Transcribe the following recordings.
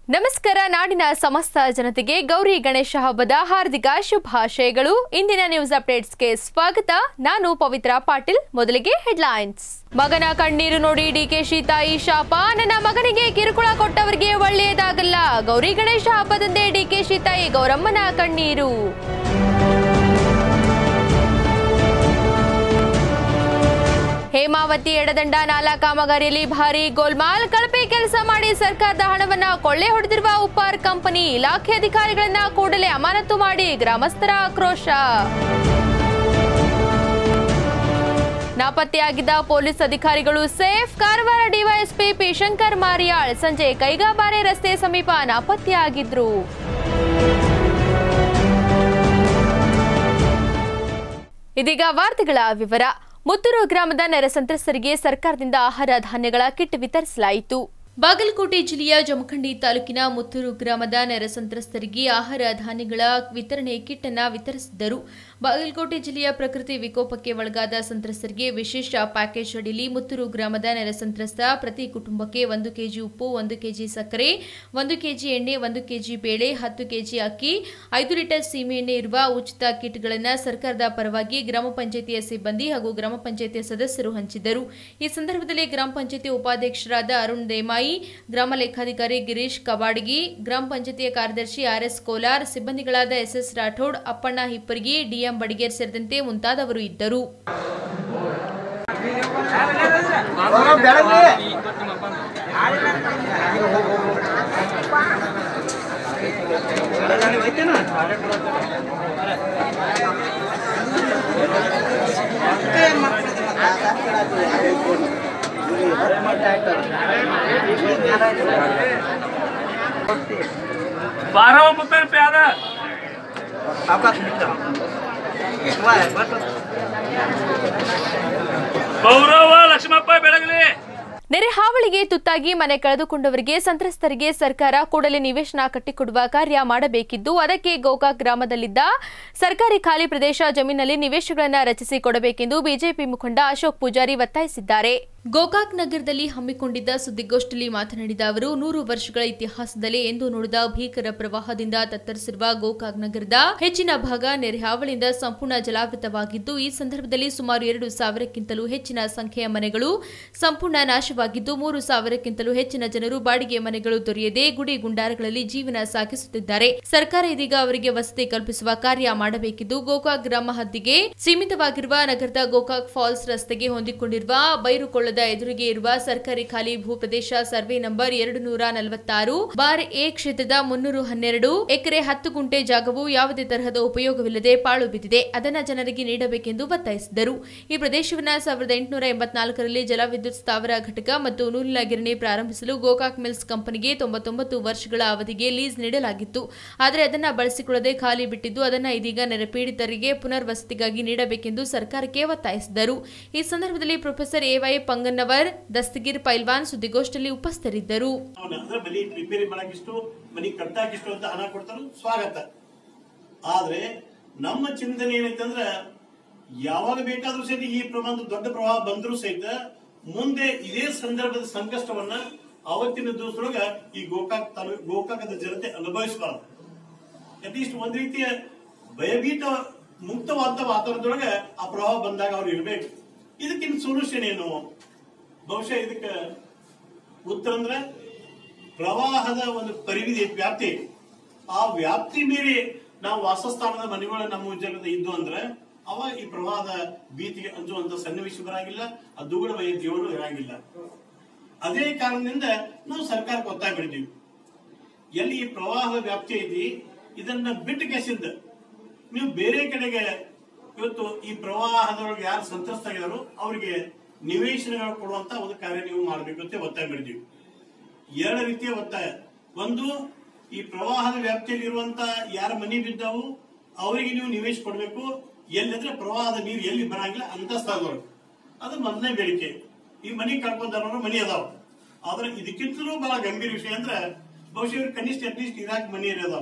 ನಮಸ್ಕಾರ ನಾಡಿನ ಸಮಸ್ತ ಜನತೆಗೆ ಗೌರಿ ಗಣೇಶ ಹಬ್ಬದ ಹಾರ್ದಿಕ ಶುಭಾಶಯಗಳು ಇಂದಿನ ನ್ಯೂಸ್ ಅಪ್ಡೇಟ್ಸ್ಗೆ ಸ್ವಾಗತ ನಾನು ಪವಿತ್ರ ಪಾಟೀಲ್ ಮೊದಲಿಗೆ ಹೆಡ್ಲೈನ್ಸ್ ಮಗನ ಕಣ್ಣೀರು ನೋಡಿ ಡಿಕೆಶಿ ತಾಯಿ ಶಾಪ ನನ್ನ ಮಗನಿಗೆ ಕಿರುಕುಳ ಕೊಟ್ಟವರಿಗೆ ಒಳ್ಳೆಯದಾಗಲ್ಲ ಗೌರಿ ಗಣೇಶ ಹಬ್ಬದಂದೇ ಡಿಕೆಶಿ ತಾಯಿ ಗೌರಮ್ಮನ ಕಣ್ಣೀರು ಹೇಮಾವತಿ ಎಡದಂಡ ನಾಲಾ ಕಾಮಗಾರಿಯಲ್ಲಿ ಭಾರಿ ಗೋಲ್ಮಾಲ್ ಕಳಪೆ ಕೆಲಸ ಮಾಡಿ ಸರ್ಕಾರದ ಹಣವನ್ನ ಕೊಳ್ಳೆ ಹೊಡೆದಿರುವ ಉಪ್ಪಾರ್ ಕಂಪನಿ ಇಲಾಖೆ ಅಧಿಕಾರಿಗಳನ್ನ ಕೂಡಲೇ ಅಮಾನತು ಮಾಡಿ ಗ್ರಾಮಸ್ಥರ ಆಕ್ರೋಶ ನಾಪತ್ತೆಯಾಗಿದ್ದ ಪೊಲೀಸ್ ಅಧಿಕಾರಿಗಳು safe Karwar DYSP P Shankar Mariyal ಸಂಜೆ ಕೈಗಾಬಾರೆ ರಸ್ತೆ ಸಮೀಪ ನಾಪತ್ತೆಯಾಗಿದ್ರು ಇದೀಗ ವಾರ್ತೆಗಳ ವಿವರ ಮುತ್ತೂರು ಗ್ರಾಮದ ನೆರೆ ಸಂತ್ರಸ್ತರಿಗೆ ಸರ್ಕಾರದಿಂದ ಆಹಾರ ಧಾನ್ಯಗಳ ಕಿಟ್ ವಿತರಿಸಲಾಯಿತು ಬಾಗಲಕೋಟೆ ಜಿಲ್ಲೆಯ ಜಮಖಂಡಿ ತಾಲೂಕಿನ ಮುತ್ತೂರು ಗ್ರಾಮದ ನೆರೆ ಸಂತ್ರಸ್ತರಿಗೆ ಆಹಾರ ಧಾನ್ಯಗಳ ವಿತರಣೆ ಕಿಟ್ ಅನ್ನ ವಿತರಿಸಿದ್ದರು ಬಾಗಲಕೋಟೆ ಜಿಲ್ಲೆಯ ಪ್ರಕೃತಿ ವಿಕೋಪಕ್ಕೆ ಒಳಗಾದ ಸಂತ್ರಸ್ತರಿಗೆ ವಿಶೇಷ ಪ್ಯಾಕೇಜ್ ಅಡಿಯಲ್ಲಿ ಮುತ್ತೂರು ಗ್ರಾಮದ ನೆರೆ ಸಂತ್ರಸ್ತ ಪ್ರತಿ ಕುಟುಂಬಕ್ಕೆ ಒಂದು ಕೆಜಿ ಉಪ್ಪು ಒಂದು ಕೆಜಿ ಸಕ್ಕರೆ ಒಂದು ಕೆಜಿ ಎಣ್ಣೆ ಒಂದು ಕೆಜಿ ಬೇಳೆ ಹತ್ತು ಕೆಜಿ ಅಕ್ಕಿ ಐದು ಲೀಟರ್ ಸೀಮೆಎಣ್ಣೆ ಇರುವ ಉಚಿತ ಕಿಟ್ಗಳನ್ನು ಸರ್ಕಾರದ ಪರವಾಗಿ ಗ್ರಾಮ ಪಂಚಾಯಿತಿಯ ಸಿಬ್ಬಂದಿ ಹಾಗೂ ಗ್ರಾಮ ಪಂಚಾಯಿತಿಯ ಸದಸ್ಯರು ಹಂಚಿದ್ದರು ಈ ಸಂದರ್ಭದಲ್ಲಿ ಗ್ರಾಮ ಪಂಚಾಯಿತಿ ಉಪಾಧ್ಯಕ್ಷರಾದ ಅರುಣ್ ದೇಮಾಯಿ ಗ್ರಾಮ ಲೆಕ್ಕಾಧಿಕಾರಿ ಗಿರೀಶ್ ಕಬಾಡಗಿ ಗ್ರಾಮ ಪಂಚಾಯಿತಿಯ ಕಾರ್ಯದರ್ಶಿ ಆರ್ಎಸ್ ಕೋಲಾರ್ ಸಿಬ್ಬಂದಿಗಳಾದ ಎಸ್ಎಸ್ ರಾಠೋಡ್ ಅಪ್ಪಣ್ಣ ಹಿಪ್ಪರ್ಗಿ ಡಿಎಂ ಬಡಿಗೇರ್ ಸೇರಿದಂತೆ ಮುಂತಾದವರು ಇದ್ದರು बारा रुपये रुपये आधा ಗೌರವ ಲಕ್ಷ್ಮಪ್ಪ ಬೆಳಗಲಿ ನೆರೆ ಹಾವಳಿಗೆ ತುತ್ತಾಗಿ ಮನೆ ಕಳೆದುಕೊಂಡವರಿಗೆ ಸಂತ್ರಸ್ತರಿಗೆ ಸರ್ಕಾರ ಕೂಡಲೇ ನಿವೇಶನ ಕಟ್ಟಿಕೊಡುವ ಕಾರ್ಯ ಮಾಡಬೇಕಿದ್ದು ಅದಕ್ಕೆ ಗೋಕಾಕ್ ಗ್ರಾಮದಲ್ಲಿದ್ದ ಸರ್ಕಾರಿ ಖಾಲಿ ಪ್ರದೇಶ ಜಮೀನಲ್ಲಿ ನಿವೇಶನಗಳನ್ನು ರಚಿಸಿ ಕೊಡಬೇಕೆಂದು ಬಿಜೆಪಿ ಮುಖಂಡ ಅಶೋಕ್ ಪೂಜಾರಿ ಒತ್ತಾಯಿಸಿದ್ದಾರೆ ಗೋಕಾಕ್ ನಗರದಲ್ಲಿ ಹಮ್ಮಿಕೊಂಡಿದ್ದ ಸುದ್ದಿಗೋಷ್ಠಿಯಲ್ಲಿ ಮಾತನಾಡಿದ ಅವರು ನೂರು ವರ್ಷಗಳ ಇತಿಹಾಸದಲ್ಲಿ ಎಂದು ನೋಡಿದ ಭೀಕರ ಪ್ರವಾಹದಿಂದ ತತ್ತರಿಸಿರುವ ಗೋಕಾಕ್ ನಗರದ ಹೆಚ್ಚಿನ ಭಾಗ ನೆರೆ ಹಾವಳಿಯಿಂದ ಸಂಪೂರ್ಣ ಜಲಾವೃತವಾಗಿದ್ದು ಈ ಸಂದರ್ಭದಲ್ಲಿ ಸುಮಾರು ಎರಡು ಸಾವಿರಕ್ಕಿಂತಲೂ ಹೆಚ್ಚಿನ ಸಂಖ್ಯೆಯ ಮನೆಗಳು ಸಂಪೂರ್ಣ ನಾಶವಾಗಿದ್ದು ಮೂರು ಸಾವಿರಕ್ಕಿಂತಲೂ ಹೆಚ್ಚಿನ ಜನರು ಬಾಡಿಗೆ ಮನೆಗಳು ದೊರೆಯದೆ ಗುಡಿ ಗುಂಡಾರಗಳಲ್ಲಿ ಜೀವನ ಸಾಗಿಸುತ್ತಿದ್ದಾರೆ ಸರ್ಕಾರ ಇದೀಗ ಅವರಿಗೆ ವಸತಿ ಕಲ್ಪಿಸುವ ಕಾರ್ಯ ಮಾಡಬೇಕಿದ್ದು ಗೋಕಾಕ್ ಗ್ರಾಮ ಹದ್ದಿಗೆ ಸೀಮಿತವಾಗಿರುವ ನಗರದ ಗೋಕಾಕ್ ಫಾಲ್ಸ್ ರಸ್ತೆಗೆ ಹೊಂದಿಕೊಂಡಿರುವ ಬೈರುಕೊಳ್ಳದ ಎದುರಿಗೆ ಇರುವ ಸರ್ಕಾರಿ ಖಾಲಿ ಭೂ ಪ್ರದೇಶ ಸರ್ವೆ ನಂಬರ್ ಎರಡು ನೂರ ನಲವತ್ತಾರು ಬಾರ್ ಎ ಕ್ಷೇತ್ರದ ಮುನ್ನೂರು ಹನ್ನೆರಡು ಎಕರೆ ಹತ್ತು ಗುಂಟೆ ಜಾಗವು ಯಾವುದೇ ತರಹದ ಉಪಯೋಗವಿಲ್ಲದೆ ಪಾಳು ಬಿದ್ದಿದೆ ಅದನ್ನ ಜನರಿಗೆ ನೀಡಬೇಕೆಂದು ಒತ್ತಾಯಿಸಿದರು ಈ ಪ್ರದೇಶವನ್ನ ಸಾವಿರದ ಎಂಟುನೂರ ಎಂಬತ್ನಾಲ್ಕರಲ್ಲಿ ಜಲವಿದ್ಯುತ್ ಸ್ಥಾವರ ಘಟಕ ಮತ್ತು ನೂಲಿನ ಗಿರಣಿ ಪ್ರಾರಂಭಿಸಲು ಗೋಕಾಕ್ ಮಿಲ್ಸ್ ಕಂಪನಿಗೆ ತೊಂಬತ್ತೊಂಬತ್ತು ವರ್ಷಗಳ ಅವಧಿಗೆ ಲೀಸ್ ನೀಡಲಾಗಿತ್ತು ಆದರೆ ಅದನ್ನ ಬಳಸಿಕೊಳ್ಳದೆ ಖಾಲಿ ಬಿಟ್ಟಿದ್ದು ಅದನ್ನ ಇದೀಗ ನೆರೆಪೀಡಿತರಿಗೆ ಪುನರ್ವಸತಿಗಾಗಿ ನೀಡಬೇಕೆಂದು ಸರ್ಕಾರಕ್ಕೆ ಒತ್ತಾಯಿಸಿದರು ಈ ಸಂದರ್ಭದಲ್ಲಿ ಪ್ರೊಫೆಸರ್ ಎವೈ ಪಂಗನ್ನವರ್ ದಸ್ತಗಿರ್ ಪೈಲ್ವಾನ್ ಸುದ್ದಿಗೋಷ್ಠಿಯಲ್ಲಿ ಉಪಸ್ಥಿತರಿದ್ದರು ಅವನ ಅಂದ್ರೆ ಮನಿ ರಿಪೇರಿ ಮಾಡಾಕಿಷ್ಟು ಮನಿ ಕಟ್ಟಾಕಿಷ್ಟು ಅಂತ ಹಣ ಕೊಡ್ತಾರ ಸ್ವಾಗತ ಆದ್ರೆ ನಮ್ಮ ಚಿಂತನೆ ಏನೈತೆ ಅಂದ್ರ ಯಾವಾಗ ಬೇಕಾದ್ರೂ ಸಹಿತ ಈ ಪ್ರಮಾಣದ ದೊಡ್ಡ ಪ್ರವಾಹ ಬಂದರೂ ಸಹಿತ ಮುಂದೆ ಇದೇ ಸಂದರ್ಭದ ಸಂಕಷ್ಟವನ್ನ ಅವತ್ತಿನ ದಿವಸದೊಳಗ ಈ ಗೋಕಾಕ್ ತಾಲೂಕು ಗೋಕಾಕದ ಜನತೆ ಅನುಭವಿಸಬಾರದು ಅಟ್ಲೀಸ್ಟ್ ಒಂದ್ ರೀತಿಯ ಭಯಭೀತ ಮುಕ್ತವಾದ ವಾತಾವರಣದೊಳಗ ಆ ಪ್ರವಾಹ ಬಂದಾಗ ಅವ್ರು ಇರ್ಬೇಕು ಇದಕ್ಕಿಂತ ಸೊಲ್ಯೂಷನ್ ಏನು ಬಹುಶಃ ಇದಕ್ಕೆ ಉತ್ತರ ಅಂದ್ರೆ ಪ್ರವಾಹದ ಒಂದು ಪರಿಮಿತಿ ವ್ಯಾಪ್ತಿ ಆ ವ್ಯಾಪ್ತಿ ಮೀರಿ ನಾವು ವಾಸಸ್ಥಾನದ ಮನೆಗಳು ನಮ್ಮ ಜಾಗದ ಇದ್ದು ಅಂದ್ರೆ ಅವ ಈ ಪ್ರವಾಹದ ಭೀತಿಗೆ ಅಂಜುವಂತ ಸನ್ನಿವೇಶ ಬರಂಗಿಲ್ಲ ಆ ದುಗುಡ ಭಯ ಜೀವನ ಇರಂಗಿಲ್ಲ ಅದೇ ಕಾರಣದಿಂದ ನಾವು ಸರ್ಕಾರಕ್ಕೆ ಒತ್ತಾಯ ಮಾಡಿದ್ದೀವಿ ಎಲ್ಲಿ ಈ ಪ್ರವಾಹದ ವ್ಯಾಪ್ತಿ ಐತಿ ಇದನ್ನ ಬಿಟ್ಟು ಕೆಸಿಂದ ನೀವು ಬೇರೆ ಕಡೆಗೆ ಇವತ್ತು ಈ ಪ್ರವಾಹದೊಳಗೆ ಯಾರು ಸಂತ್ರಸ್ತಾಗಿದಾರೋ ಅವರಿಗೆ ನಿವೇಶನಗಳು ಕೊಡುವಂತ ಒಂದು ಕಾರ್ಯ ನೀವು ಮಾಡಬೇಕು ಅಂತ ಒತ್ತಾಯ ಮಾಡಿದ್ದೀವಿ ಎರಡು ರೀತಿಯ ಒತ್ತಾಯ ಒಂದು ಈ ಪ್ರವಾಹದ ವ್ಯಾಪ್ತಿಯಲ್ಲಿ ಇರುವಂತ ಯಾರ ಮನಿ ಬಿದ್ದವು ಅವರಿಗೆ ನೀವು ನಿವೇಶ ಕೊಡಬೇಕು ಎಲ್ಲಿದ್ರೆ ಪ್ರವಾಹದ ನೀರು ಎಲ್ಲಿ ಬರಂಗಿಲ್ಲ ಅಂತ ಸ್ಥಳದೊಳಗೆ ಅದು ಮೊದಲನೇ ಬೇಡಿಕೆ ಈ ಮನಿ ಕಳ್ಕೊಂಡವ್ರ ಮನಿ ಅದಾವ ಆದ್ರೆ ಇದಕ್ಕಿಂತಲೂ ಬಹಳ ಗಂಭೀರ ವಿಷಯ ಅಂದ್ರೆ ಬಹುಶಃ ಇವ್ರು ಕನಿಷ್ಠ ಅಟ್ಲೀಸ್ಟ್ ಇರಾಕ್ ಮನಿ ಅದಾವ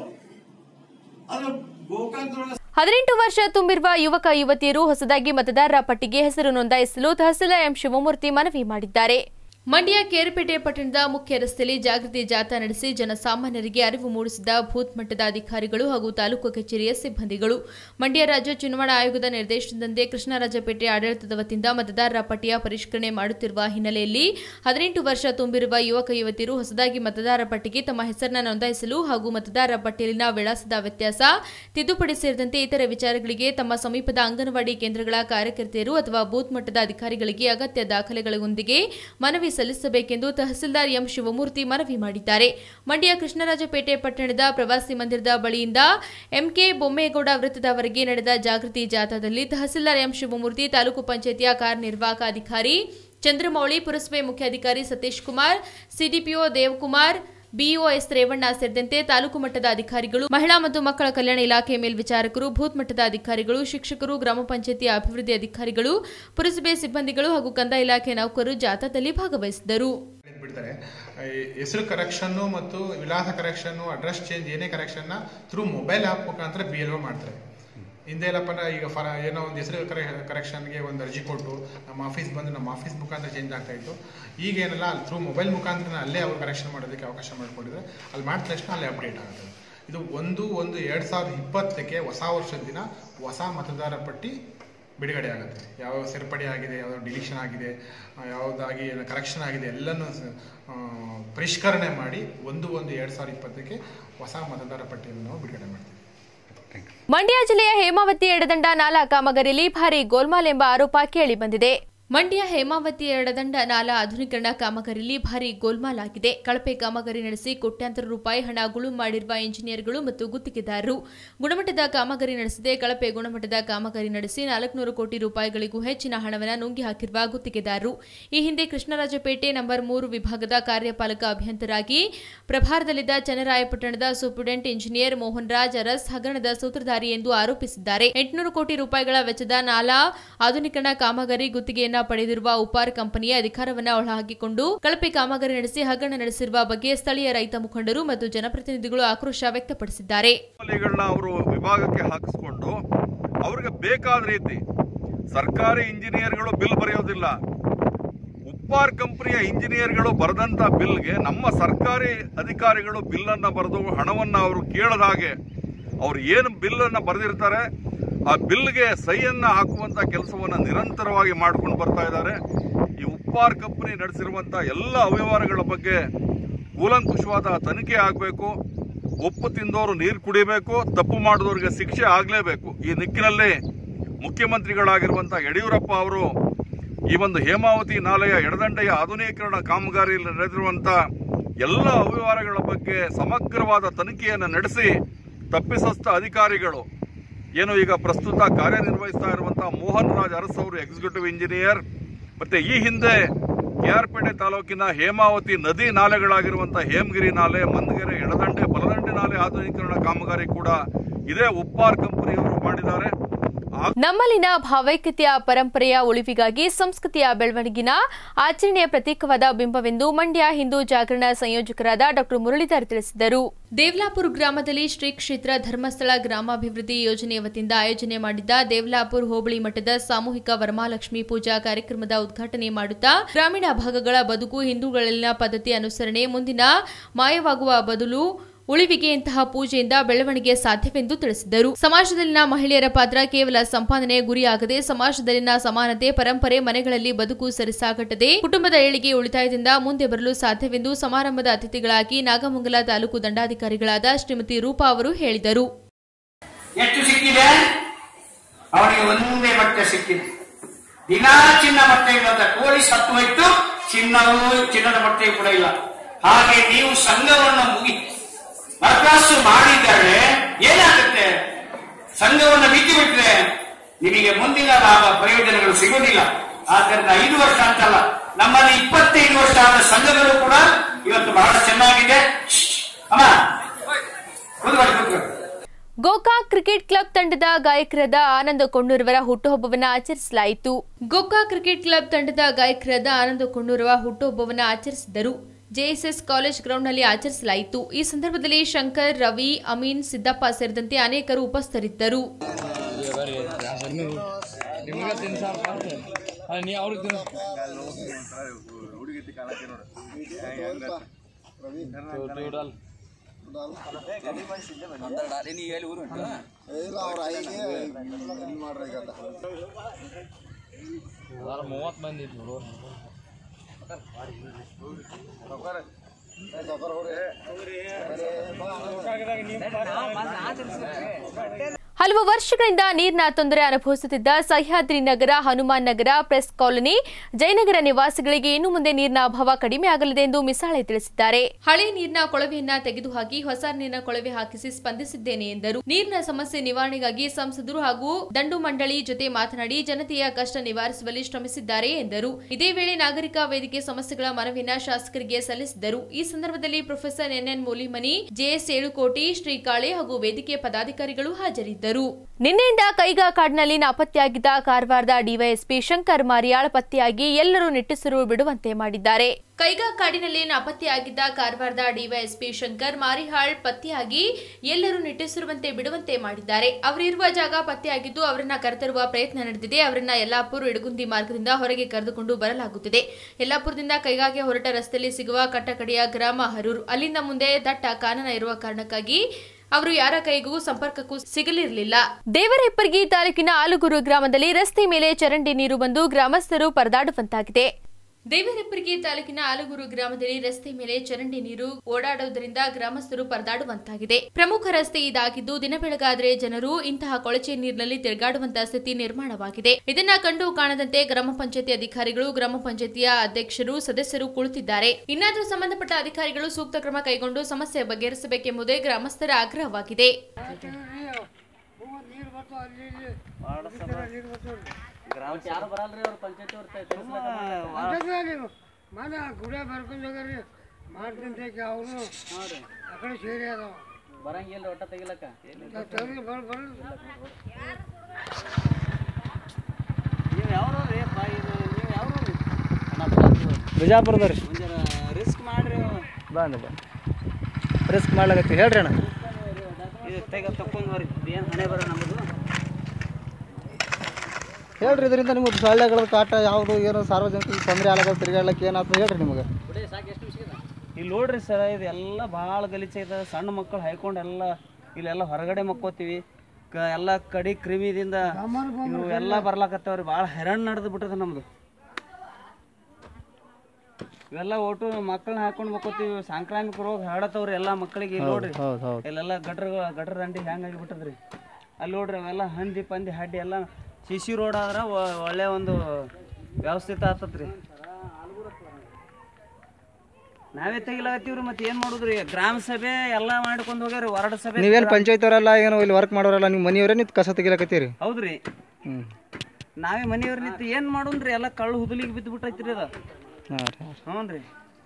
ಆದ್ರೆ ಗೋಕಾಕದೊಳಗೆ ಹದಿನೆಂಟು ವರ್ಷ ತುಂಬಿರುವ ಯುವಕ ಯುವತಿಯರು ಹೊಸದಾಗಿ ಮತದಾರರ ಪಟ್ಟಿಗೆ ಹೆಸರು ನೋಂದಾಯಿಸಲು ತಹಸೀಲ್ದಾರ್ ಎಂ ಶಿವಮೂರ್ತಿ ಮನವಿ ಮಾಡಿದ್ದಾರೆ ಮಂಡ್ಯ ಕೇರ್ಪೇಟೆ ಪಟ್ಟಣದ ಮುಖ್ಯ ರಸ್ತೆಯಲ್ಲಿ ಜಾಗೃತಿ ಜಾಥಾ ನಡೆಸಿ ಜನಸಾಮಾನ್ಯರಿಗೆ ಅರಿವು ಮೂಡಿಸಿದ ಬೂತ್ ಮಟ್ಟದ ಅಧಿಕಾರಿಗಳು ಹಾಗೂ ತಾಲೂಕು ಕಚೇರಿಯ ಸಿಬ್ಬಂದಿಗಳು ಮಂಡ್ಯ ರಾಜ್ಯ ಚುನಾವಣಾ ಆಯೋಗದ ನಿರ್ದೇಶನದಂತೆ ಕೃಷ್ಣರಾಜಪೇಟೆ ಆಡಳಿತದ ವತಿಯಿಂದ ಮತದಾರರ ಪಟ್ಟಿಯ ಪರಿಷ್ಕರಣೆ ಮಾಡುತ್ತಿರುವ ಹಿನ್ನೆಲೆಯಲ್ಲಿ ಹದಿನೆಂಟು ವರ್ಷ ತುಂಬಿರುವ ಯುವಕ ಯುವತಿಯರು ಹೊಸದಾಗಿ ಮತದಾರರ ಪಟ್ಟಿಗೆ ತಮ್ಮ ಹೆಸರನ್ನು ನೋಂದಾಯಿಸಲು ಹಾಗೂ ಮತದಾರರ ಪಟ್ಟಿಯಲ್ಲಿನ ವಿಳಾಸದ ವ್ಯತ್ಯಾಸ ತಿದ್ದುಪಡಿ ಸೇರಿದಂತೆ ಇತರೆ ವಿಚಾರಗಳಿಗೆ ತಮ್ಮ ಸಮೀಪದ ಅಂಗನವಾಡಿ ಕೇಂದ್ರಗಳ ಕಾರ್ಯಕರ್ತೆಯರು ಅಥವಾ ಬೂತ್ ಮಟ್ಟದ ಅಧಿಕಾರಿಗಳಿಗೆ ಅಗತ್ಯ ದಾಖಲೆಗಳೊಂದಿಗೆ ಮನವಿ ಸಲ್ಲಿಸಬೇಕೆಂದು ತಹಸೀಲ್ದಾರ್ ಎಂ ಶಿವಮೂರ್ತಿ ಮನವಿ ಮಾಡಿದ್ದಾರೆ ಮಂಡ್ಯ ಕೃಷ್ಣರಾಜಪೇಟೆ ಪಟ್ಟಣದ ಪ್ರವಾಸಿ ಮಂದಿರದ ಬಳಿಯಿಂದ ಎಂಕೆ ಬೊಮ್ಮೇಗೌಡ ವೃತ್ತದವರೆಗೆ ನಡೆದ ಜಾಗೃತಿ ಜಾಥಾದಲ್ಲಿ ತಹಸೀಲ್ದಾರ್ ಎಂ ಶಿವಮೂರ್ತಿ ತಾಲೂಕು ಪಂಚಾಯತಿಯ ಕಾರ್ಯನಿರ್ವಾಹಕ ಅಧಿಕಾರಿ ಚಂದ್ರಮೌಳಿ ಪುರಸಭೆ ಮುಖ್ಯಾಧಿಕಾರಿ Satish Kumar CDPO Devakumar BEO S Revanna ಸೇರಿದಂತೆ ತಾಲೂಕು ಮಟ್ಟದ ಅಧಿಕಾರಿಗಳು ಮಹಿಳಾ ಮತ್ತು ಮಕ್ಕಳ ಕಲ್ಯಾಣ ಇಲಾಖೆ ಮೇಲ್ವಿಚಾರಕರು ಬೂತ್ ಮಟ್ಟದ ಅಧಿಕಾರಿಗಳು ಶಿಕ್ಷಕರು ಗ್ರಾಮ ಪಂಚಾಯತಿ ಅಭಿವೃದ್ಧಿ ಅಧಿಕಾರಿಗಳು ಪುರಸಭೆ ಸಿಬ್ಬಂದಿಗಳು ಹಾಗೂ ಕಂದಾಯ ಇಲಾಖೆ ನೌಕರರು ಜಾಥಾದಲ್ಲಿ ಭಾಗವಹಿಸಿದ್ದರು ಬಿಡ್ತಾರೆ ಈ ಹೆಸರು ಕರೆಕ್ಷನ್ನು ಮತ್ತು ವಿಳಾಸ ಕರೆಕ್ಷನ್ನು ಅಡ್ರೆಸ್ ಚೇಂಜ್ ಏನೇ ಕರೆಕ್ಷನ್ನ ಥ್ರೂ ಮೊಬೈಲ್ ಆ್ಯಪ್ ಮುಖಾಂತರ ಬಿ ಎಲ್ ಒ ಮಾಡ್ತಾರೆ ಹಿಂದೆ ಎಲ್ಲಪ್ಪ ಅಂದ್ರೆ ಈಗ ಫಾರ್ ಏನೋ ಒಂದು ಹೆಸರು ಕರೆ ಕರೆಕ್ಷನ್ಗೆ ಒಂದು ಅರ್ಜಿ ಕೊಟ್ಟು ನಮ್ಮ ಆಫೀಸ್ ಬಂದು ನಮ್ಮ ಆಫೀಸ್ ಮುಖಾಂತರ ಚೇಂಜ್ ಆಗ್ತಾ ಇತ್ತು ಈಗ ಏನಲ್ಲ ಅಲ್ಲಿ ಥ್ರೂ ಮೊಬೈಲ್ ಮುಖಾಂತರ ಅಲ್ಲೇ ಅವ್ರು ಕರೆಕ್ಷನ್ ಮಾಡೋದಕ್ಕೆ ಅವಕಾಶ ಮಾಡಿಕೊಂಡಿದ್ರೆ ಅಲ್ಲಿ ಮಾಡಿದ ತಕ್ಷಣ ಅಲ್ಲೇ ಅಪ್ಡೇಟ್ ಆಗುತ್ತೆ ಇದು ಒಂದು ಒಂದು ಎರಡು ಸಾವಿರದ ಇಪ್ಪತ್ತಕ್ಕೆ ಹೊಸ ವರ್ಷದ ದಿನ ಹೊಸ ಮತದಾರ ಪಟ್ಟಿ ಬಿಡುಗಡೆ ಆಗುತ್ತೆ ಯಾವ ಸೇರ್ಪಡೆ ಆಗಿದೆ ಯಾವ ಡಿಲಿಷನ್ ಆಗಿದೆ ಆ, ಯಾವುದಾಗಿ ಕರೆಕ್ಷನ್ ಆಗಿದೆ ಎಲ್ಲನೂ ಸ- ಆ, ಪರಿಷ್ಕರಣೆ ಮಾಡಿ ಒಂದು ಒಂದು ಎರಡು ಸಾವಿರದ ಇಪ್ಪತ್ತಕ್ಕೆ ಹೊಸ ಮತದಾರ ಪಟ್ಟಿಯನ್ನು ನಾವು ಬಿಡುಗಡೆ ಮಾಡ್ತೀವಿ ಮಂಡ್ಯ ಜಿಲ್ಲೆಯ ಹೇಮಾವತಿ ಎಡದಂಡ ನಾಲಾ ಕಾಮಗಾರಿಯಲ್ಲಿ ಭಾರಿ ಗೋಲ್ಮಾಲ್ ಎಂಬ ಆರೋಪ ಕೇಳಿಬಂದಿದೆ ಮಂಡ್ಯ ಹೇಮಾವತಿ ಎಡದಂಡ ನಾಲಾ ಆಧುನೀಕರಣ ಕಾಮಗಾರಿಯಲ್ಲಿ ಭಾರಿ ಗೋಲ್ಮಾಲ್ ಆಗಿದೆ ಕಳಪೆ ಕಾಮಗಾರಿ ನಡೆಸಿ ಕೋಟ್ಯಾಂತರ ರೂಪಾಯಿ ಹಣ ಗುಳು ಮಾಡಿರುವ ಇಂಜಿನಿಯರ್ಗಳು ಮತ್ತು ಗುತ್ತಿಗೆದಾರರು ಗುಣಮಟ್ಟದ ಕಾಮಗಾರಿ ನಡೆಸದೆ ಕಳಪೆ ಗುಣಮಟ್ಟದ ಕಾಮಗಾರಿ ನಡೆಸಿ ನಾಲ್ಕುನೂರು ಕೋಟಿ ರೂಪಾಯಿಗಳಿಗೂ ಹೆಚ್ಚಿನ ಹಣವನ್ನು ನುಂಗಿ ಹಾಕಿರುವ ಗುತ್ತಿಗೆದಾರರು ಈ ಹಿಂದೆ ಕೃಷ್ಣರಾಜಪೇಟೆ ನಂಬರ್ ಮೂರು ವಿಭಾಗದ ಕಾರ್ಯಪಾಲಕ ಅಭಿಯಂತರಾಗಿ ಪ್ರಭಾರದಲ್ಲಿದ್ದ ಚನ್ನರಾಯಪಟ್ಟಣದ ಸೂಪರಿಂಟೆಂಡೆಂಟ್ ಇಂಜಿನಿಯರ್ ಮೋಹನ್ ರಾಜ್ ಅರಸ್ ಹಗರಣದ ಸೂತ್ರಧಾರಿ ಎಂದು ಆರೋಪಿಸಿದ್ದಾರೆ ಎಂಟುನೂರು ಕೋಟಿ ರೂಪಾಯಿಗಳ ವೆಚ್ಚದ ನಾಲಾ ಆಧುನೀಕರಣ ಕಾಮಗಾರಿ ಗುತ್ತಿಗೆಯನ್ನ ಪಡೆದಿರುವ ಉಪಾರ್ ಕಂಪನಿಯ ಅಧಿಕಾರವನ್ನ ಒಳಹಾಕಿಕೊಂಡು ಕಳಪೆ ಕಾಮಗಾರಿ ನಡೆಸಿ ಹಗರಣ ನಡೆಸಿರುವ ಬಗ್ಗೆ ಸ್ಥಳೀಯ ರೈತ ಮುಖಂಡರು ಮತ್ತು ಜನಪ್ರತಿನಿಧಿಗಳು ಆಕ್ರೋಶ ವ್ಯಕ್ತಪಡಿಸಿದ್ದಾರೆ ಗಳನ್ನ ಅವರು ವಿಭಾಗಕ್ಕೆ ಹಾಕಿಸ್ಕೊಂಡು ಅವ್ರಿಗೆ ಬೇಕಾದ ರೀತಿ ಸರ್ಕಾರಿ ಇಂಜಿನಿಯರ್ಗಳು ಬಿಲ್ ಬರೆಯೋದಿಲ್ಲ ಉಪ್ಪಾರ್ ಕಂಪನಿಯ ಇಂಜಿನಿಯರ್ಗಳು ಬರೆದಂತ ಬಿಲ್ಗೆ ನಮ್ಮ ಸರ್ಕಾರಿ ಅಧಿಕಾರಿಗಳು ಬಿಲ್ಲನ್ನು ಬರೆದು ಹಣವನ್ನು ಅವರು ಕೇಳದ ಹಾಗೆ ಅವ್ರು ಏನು ಬಿಲ್ಲನ್ನು ಬರೆದಿರ್ತಾರೆ ಆ ಬಿಲ್ಗೆ ಸಹಿಯನ್ನ ಹಾಕುವಂತ ಕೆಲಸವನ್ನ ನಿರಂತರವಾಗಿ ಮಾಡ್ಕೊಂಡು ಬರ್ತಾ ಇದ್ದಾರೆ ಈ ಉಪ್ಪಾರ್ ಕಂಪನಿ ನಡೆಸಿರುವಂತ ಎಲ್ಲ ಅವ್ಯವಹಾರಗಳ ಬಗ್ಗೆ ಕೂಲಂಕುಷವಾದ ತನಿಖೆ ಆಗಬೇಕು ಉಪ್ಪು ತಿಂದವರು ನೀರು ಕುಡಿಬೇಕು ತಪ್ಪು ಮಾಡಿದವರಿಗೆ ಶಿಕ್ಷೆ ಆಗಲೇಬೇಕು ಈ ನಿಟ್ಟಿನಲ್ಲಿ ಮುಖ್ಯಮಂತ್ರಿಗಳಾಗಿರುವಂಥ ಯಡಿಯೂರಪ್ಪ ಅವರು ಈ ಒಂದು ಹೇಮಾವತಿ ನಾಲೆಯ ಎಡದಂಡೆಯ ಆಧುನೀಕರಣ ಕಾಮಗಾರಿಯಲ್ಲಿ ನಡೆದಿರುವಂಥ ಎಲ್ಲ ಅವ್ಯವಹಾರಗಳ ಬಗ್ಗೆ ಸಮಗ್ರವಾದ ತನಿಖೆಯನ್ನು ನಡೆಸಿ ತಪ್ಪಿಸಸ್ಥ ಅಧಿಕಾರಿಗಳು ಏನು ಈಗ ಪ್ರಸ್ತುತ ಕಾರ್ಯನಿರ್ವಹಿಸ್ತಾ ಇರುವಂತಹ ಮೋಹನ್ ರಾಜ್ ಅರಸ್ ಅವರು ಎಕ್ಸಿಕ್ಯೂಟಿವ್ ಇಂಜಿನಿಯರ್ ಮತ್ತೆ ಈ ಹಿಂದೆ ಕೆಆರ್ಪೇಟೆ ತಾಲೂಕಿನ ಹೇಮಾವತಿ ನದಿ ನಾಲೆಗಳಾಗಿರುವಂತಹ ಹೇಮಗಿರಿ ನಾಲೆ ಮಂದಗೆರೆ ಎಡದಂಡೆ ಬಲದಂಡೆ ನಾಲೆ ಆಧುನೀಕರಣ ಕಾಮಗಾರಿ ಕೂಡ ಇದೇ ಉಪ್ಪಾರ್ ಕಂಪನಿಯವರು ಮಾಡಿದ್ದಾರೆ ಆ ನಮ್ಮಲ್ಲಿನ ಭಾವೈಕ್ಯತೆಯ ಪರಂಪರೆಯ ಉಳಿವಿಗಾಗಿ ಸಂಸ್ಕೃತಿಯ ಬೆಳವಣಿಗಿನ ಆಚರಣೆಯ ಪ್ರತೀಕವಾದ ಬಿಂಬವೆಂದು ಮಂಡ್ಯ ಹಿಂದೂ ಜಾಗರಣ ಸಂಯೋಜಕರಾದ ಡಾ ಮುರಳೀಧರ್ ತಿಳಿಸಿದರು ದೇವ್ಲಾಪುರ ಗ್ರಾಮದಲ್ಲಿ ಶ್ರೀ ಕ್ಷೇತ್ರ ಧರ್ಮಸ್ಥಳ ಗ್ರಾಮಾಭಿವೃದ್ಧಿ ಯೋಜನೆಯ ವತಿಯಿಂದ ಆಯೋಜನೆ ಮಾಡಿದ್ದ ದೇವ್ಲಾಪುರ ಹೋಬಳಿ ಮಟ್ಟದ ಸಾಮೂಹಿಕ ವರಮಹಾಲಕ್ಷ್ಮಿ ಪೂಜಾ ಕಾರ್ಯಕ್ರಮದ ಉದ್ಘಾಟನೆ ಮಾಡುತ್ತಾ ಗ್ರಾಮೀಣ ಭಾಗಗಳ ಬದುಕು ಹಿಂದೂಗಳಲ್ಲಿನ ಪದ್ಧತಿ ಅನುಸರಣೆ ಮುಂದಿನ ಮಾಯವಾಗುವ ಬದಲು ಉಳಿವಿಗೆ ಇಂತಹ ಪೂಜೆಯಿಂದ ಬೆಳವಣಿಗೆ ಸಾಧ್ಯವೆಂದು ತಿಳಿಸಿದರು ಸಮಾಜದಲ್ಲಿನ ಮಹಿಳೆಯರ ಪಾತ್ರ ಕೇವಲ ಸಂಪಾದನೆ ಗುರಿಯಾಗದೆ ಸಮಾಜದಲ್ಲಿನ ಸಮಾನತೆ ಪರಂಪರೆ ಮನೆಗಳಲ್ಲಿ ಬದುಕು ಸರಿಸಾಗಟ್ಟದೆ ಕುಟುಂಬದ ಏಳಿಗೆ ಉಳಿತಾಯದಿಂದ ಮುಂದೆ ಬರಲು ಸಾಧ್ಯವೆಂದು ಸಮಾರಂಭದ ಅತಿಥಿಗಳಾಗಿ ನಾಗಮಂಗಲ ತಾಲೂಕು ದಂಡಾಧಿಕಾರಿಗಳಾದ ಶ್ರೀಮತಿ ರೂಪಾ ಅವರು ಹೇಳಿದರು ಎಷ್ಟು ಸಿಕ್ಕಿದೆ ಅವನಿಗೆ ಒಂದೇ ಬಟ್ಟೆ ಸಿಕ್ಕಿದೆ ದಿನಾ ಚಿನ್ನ ಬಟ್ಟೆ ಇಲ್ಲದ ಕೋಳಿ ಸತ್ತು ಹೋಯ್ತು ಚಿನ್ನವೂ ಚಿನ್ನದ ಬಟ್ಟೆ ಕೂಡ ಇಲ್ಲ ಹಾಗೆ ನೀವು ಸಂಘವನ್ನು ಮುಗಿ ಬರಕಾಸು ಮಾಡಿದರೆ ಏನಾಗುತ್ತೆ ಸಂಘವನ್ನು ಬಿಟ್ಟು ಬಿಟ್ರೆ ನಿಮಗೆ ಮುಂದಿನ ಲಾಭ ಪ್ರಯೋಜನಗಳು ಸಿಗುವುದಿಲ್ಲ ಆದ್ದರಿಂದ ಐದು ವರ್ಷ ಅಂತಲ್ಲ ನಮ್ಮಲ್ಲಿ ಇಪ್ಪತ್ತೈದು ವರ್ಷ ಆದ ಸಂಘಗಳು ಕೂಡ ಇವತ್ತು ಬಹಳ ಚೆನ್ನಾಗಿದೆ ಅಮ್ಮ ಕೂತ್ಕೊಳ್ಳಿ ಕೂತ್ಕೊಳ್ಳಿ ಗೋಕಾಕ್ ಕ್ರಿಕೆಟ್ ಕ್ಲಬ್ ತಂಡದ ಗಾಯಕರಾದ ಆನಂದ ಕೊಂಡೂರವರ ಹುಟ್ಟುಹಬ್ಬವನ್ನು ಆಚರಿಸಲಾಯಿತು ಗೋಕಾಕ್ ಕ್ರಿಕೆಟ್ ಕ್ಲಬ್ ತಂಡದ ಗಾಯಕರಾದ ಆನಂದ ಕೊಂಡೂರವ ಹುಟ್ಟುಹಬ್ಬವನ್ನು ಆಚರಿಸಿದರು ಜೆಎಸ್ಎಸ್ ಕಾಲೇಜ್ ಗ್ರೌಂಡ್ನಲ್ಲಿ ಆಚರಿಸಲಾಯಿತು ಈ ಸಂದರ್ಭದಲ್ಲಿ ಶಂಕರ್ ರವಿ ಅಮೀನ್ ಸಿದ್ದಪ್ಪ ಸೇರಿದಂತೆ ಅನೇಕರು ಉಪಸ್ಥಿತರಿದ್ದರು ನಿಮಗೆ ತಿನ್ಸಾರ ನೀ ಅವ್ರಿಗೆ ತಿನ್ಸ ಇಲ್ಲ ಅವ್ರ ಐಗೆ ಇದು ಮಾಡ್ರಿ ಈಗ ಮೂವತ್ತು ಮಂದಿ ಇದ್ರು ಹಲವು ವರ್ಷಗಳಿಂದ ನೀರಿನ ತೊಂದರೆ ಅನುಭವಿಸುತ್ತಿದ್ದ ಸಹ್ಯಾದ್ರಿ ನಗರ ಹನುಮಾನ್ ನಗರ ಪ್ರೆಸ್ ಕಾಲೋನಿ ಜಯನಗರ ನಿವಾಸಿಗಳಿಗೆ ಇನ್ನು ಮುಂದೆ ನೀರಿನ ಅಭಾವ ಕಡಿಮೆ ಆಗಲಿದೆ ಎಂದು ಮಿಸಾಳೆ ತಿಳಿಸಿದ್ದಾರೆ ಹಳೆ ನೀರಿನ ಕೊಳವೆಯನ್ನ ತೆಗೆದುಹಾಕಿ ಹೊಸ ನೀರಿನ ಕೊಳವೆ ಹಾಕಿಸಿ ಸ್ಪಂದಿಸಿದ್ದೇನೆ ಎಂದರು ನೀರಿನ ಸಮಸ್ಯೆ ನಿವಾರಣೆಗಾಗಿ ಸಂಸದರು ಹಾಗೂ ದಂಡು ಮಂಡಳಿ ಜೊತೆ ಮಾತನಾಡಿ ಜನತೆಯ ಕಷ್ಟ ನಿವಾರಿಸುವಲ್ಲಿ ಶ್ರಮಿಸಿದ್ದಾರೆ ಎಂದರು ಇದೇ ವೇಳೆ ನಾಗರಿಕ ವೇದಿಕೆ ಸಮಸ್ಯೆಗಳ ಮನವಿಯನ್ನ ಶಾಸಕರಿಗೆ ಸಲ್ಲಿಸಿದರು ಈ ಸಂದರ್ಭದಲ್ಲಿ professor NN Mulimani JS Elukoti ಶ್ರೀಕಾಳೆ ಹಾಗೂ ವೇದಿಕೆ ಪದಾಧಿಕಾರಿಗಳು ಹಾಜರಿದ್ದರು ನಿನ್ನೆಯಿಂದ ಕೈಗಾ ಕಾಡಿನಲ್ಲಿ ನಾಪತ್ತೆಯಾಗಿದ್ದ ಕಾರವಾರದ ಡಿವೈಎಸ್ಪಿ ಶಂಕರ್ ಮಾರಿಯಾಳ್ ಪತ್ತೆಯಾಗಿ ಎಲ್ಲರೂ ನಿಟ್ಟುಸಿರು ಬಿಡುವಂತೆ ಮಾಡಿದ್ದಾರೆ ಕೈಗಾ ಕಾಡಿನಲ್ಲಿ ನಾಪತ್ತೆಯಾಗಿದ್ದ ಕಾರವಾರದ ಡಿವೈಎಸ್ಪಿ ಶಂಕರ್ ಮಾರಿಹಾಳ್ ಪತ್ತೆಯಾಗಿ ಎಲ್ಲರೂ ನಿಟ್ಟುಸಿರುವಂತೆ ಬಿಡುವಂತೆ ಮಾಡಿದ್ದಾರೆ ಅವರಿರುವ ಜಾಗ ಪತ್ತೆಯಾಗಿದ್ದು ಅವರನ್ನ ಕರೆತರುವ ಪ್ರಯತ್ನ ನಡೆದಿದೆ ಅವರನ್ನ ಯಲ್ಲಾಪುರ ಇಡಗುಂದಿ ಮಾರ್ಗದಿಂದ ಹೊರಗೆ ಕರೆದುಕೊಂಡು ಬರಲಾಗುತ್ತಿದೆ ಯಲ್ಲಾಪುರದಿಂದ ಕೈಗಾಗೆ ಹೊರಟ ರಸ್ತೆಯಲ್ಲಿ ಸಿಗುವ ಕಟ್ಟಕಡೆಯ ಗ್ರಾಮ ಹರೂರು ಅಲ್ಲಿಂದ ಮುಂದೆ ದಟ್ಟ ಕಾನನ ಇರುವ ಕಾರಣಕ್ಕಾಗಿ ಅವರು ಯಾರ ಕೈಗೂ ಸಂಪರ್ಕಕ್ಕೂ ಸಿಗಲಿರಲಿಲ್ಲ ದೇವರಹಿಪ್ಪರ್ಗಿ ತಾಲೂಕಿನ ಆಲೂಗೂರು ಗ್ರಾಮದಲ್ಲಿ ರಸ್ತೆ ಮೇಲೆ ಚರಂಡಿ ನೀರು ಬಂದು ಗ್ರಾಮಸ್ಥರು ಪರದಾಡುವಂತಾಗಿದೆ ದೇವರಹಿಪ್ಪರ್ಗಿ ತಾಲೂಕಿನ ಆಲೂಗೂರು ಗ್ರಾಮದಲ್ಲಿ ರಸ್ತೆ ಮೇಲೆ ಚರಂಡಿ ನೀರು ಓಡಾಡುವುದರಿಂದ ಗ್ರಾಮಸ್ಥರು ಪರದಾಡುವಂತಾಗಿದೆ ಪ್ರಮುಖ ರಸ್ತೆ ಇದಾಗಿದ್ದು ದಿನ ಬೆಳಗಾದ್ರೆ ಜನರು ಇಂತಹ ಕೊಳಚೆ ನೀರಿನಲ್ಲಿ ತಿರುಗಾಡುವಂತಹ ಸ್ಥಿತಿ ನಿರ್ಮಾಣವಾಗಿದೆ ಇದನ್ನ ಕಂಡು ಕಾಣದಂತೆ ಗ್ರಾಮ ಪಂಚಾಯತಿ ಅಧಿಕಾರಿಗಳು ಗ್ರಾಮ ಪಂಚಾಯತಿಯ ಅಧ್ಯಕ್ಷರು ಸದಸ್ಯರು ಕುಳಿತಿದ್ದಾರೆ ಇನ್ನಾದರೂ ಸಂಬಂಧಪಟ್ಟ ಅಧಿಕಾರಿಗಳು ಸೂಕ್ತ ಕ್ರಮ ಕೈಗೊಂಡು ಸಮಸ್ಯೆ ಬಗೆಹರಿಸಬೇಕೆಂಬುದೇ ಗ್ರಾಮಸ್ಥರ ಆಗ್ರಹವಾಗಿದೆ ಮನೆ ಗುಡ ಬರ್ಕೊಂಡು ಹೋಗ್ರಿ ಮಾಡ್ಕೊಂತ ಅವರು ಆ ಕಡೆ ಸೇರಿ ಅದಾವ ಬರಂಗಿಲ್ಲ ಒಟ್ಟ ತೆಗಿಲಕ್ಕ ತೆಗ್ದು ಬರ್ ಬರ್ ನೀವು ಯಾವ ನೀವು ಯಾವ ಬಿಜಾಪುರದ ರೀ ರಿಸ್ಕ್ ಮಾಡ್ರಿ ಬಂದ ಬಾ ರಿಸ್ಕ್ ಮಾಡ್ಲಾಗತ್ತಿ ಹೇಳ್ರಿ ಅಣ್ಣ ಇದು ತೆಗ ತಕ್ಕೊಂಡು ಬರ್ರಿ ಏನು ಹಣೆ ಬರ ನಮ್ಮದು ಹೇಳ್ರಿ ಇದರಿಂದ ನಿಮಗೆ ಸೊಳ್ಳೆಗಳ ಕಾಟ ಯಾವುದು ಏನು ಸಾರ್ವಜನಿಕ ತೊಂದರೆ ಆಗಲ್ಲ ತಿರುಗಾಡ್ಲಕ್ಕೆ ಏನಾಯ್ತು ಹೇಳ್ರಿ ನಿಮಗೆ ಇಲ್ಲಿ ನೋಡ್ರಿ ಸರ್ ಇದೆಲ್ಲ ಭಾಳ ಗಲೀಜೈತೆ ಸಣ್ಣ ಮಕ್ಕಳು ಹೈಕೊಂಡು ಎಲ್ಲ ಇಲ್ಲೆಲ್ಲ ಹೊರಗಡೆ ಮಕ್ಕೋತೀವಿ ಕ ಎಲ್ಲ ಕಡಿ ಕ್ರಿಮಿದಿಂದ ಇವು ಎಲ್ಲ ಬರ್ಲಾಕತ್ತವ್ರಿ ಭಾಳ ಹೆರಣ್ ನಡೆದು ಬಿಟ್ಟದ ನಮ್ದು ಇವೆಲ್ಲ ಒಟ್ಟು ಮಕ್ಕಳನ್ನ ಹಾಕೊಂಡು ಮಕ್ಕೋತೀವಿ ಸಾಂಕ್ರಾಮಿಕ ರೋಗ ಹರಡತ್ತವ್ರಿ ಎಲ್ಲ ಮಕ್ಕಳಿಗೆ ಇಲ್ಲಿ ನೋಡ್ರಿ ಹೌದು ಹೌದು ಇಲ್ಲೆಲ್ಲ ಗಟ್ರ ಗಟ್ರ ದಂಡಿ ಹೆಂಗಾಗಿ ಬಿಟ್ಟದ್ರಿ ಅಲ್ಲಿ ನೋಡ್ರಿ ಅವೆಲ್ಲ ಹಂದಿ ಪಂದಿ ಹಡ್ಡಿ ಎಲ್ಲ ಸಿ ಸಿ ರೋಡ್ ಆದ್ರೆ ಒ- ಒಳ್ಳೆ ಒಂದು ವ್ಯವಸ್ಥಿತ ಆತತ್ರಿ ನಾವೇ ತೆಗಿಲಾಗತ್ತೀವ್ರಿ ಮತ್ತೆ ಏನ್ ಮಾಡುದ್ರಿ ಗ್ರಾಮ ಸಭೆ ಎಲ್ಲ ಮಾಡ್ಕೊಂಡು ಹೋಗ್ಯಾರಿ ವಾರ್ಡ್ ಸಭೆ ನೀವೇನು ಪಂಚಾಯತ್ ಏನು ಇಲ್ಲಿ ವರ್ಕ್ ಮಾಡೋರಲ್ಲ ನೀವು ಮನೆಯವರೇ ನೀವು ಕಸ ತೆಗಿಲಕತ್ತೀರಿ ಹೌದ್ರಿ ಹ್ಞೂ ನಾವೇ ಮನೆಯವ್ರ ನಿಂತು ಏನ್ ಮಾಡುನ್ರಿ ಎಲ್ಲ ಕಳ್ಳು ಹುದುಲಿಗೆ ಬಿದ್ದು ಬಿಟ್ಟೈತ್ರಿ ಅದ ಹಾಂ ರೀ ಹ್ಞೂ ರೀ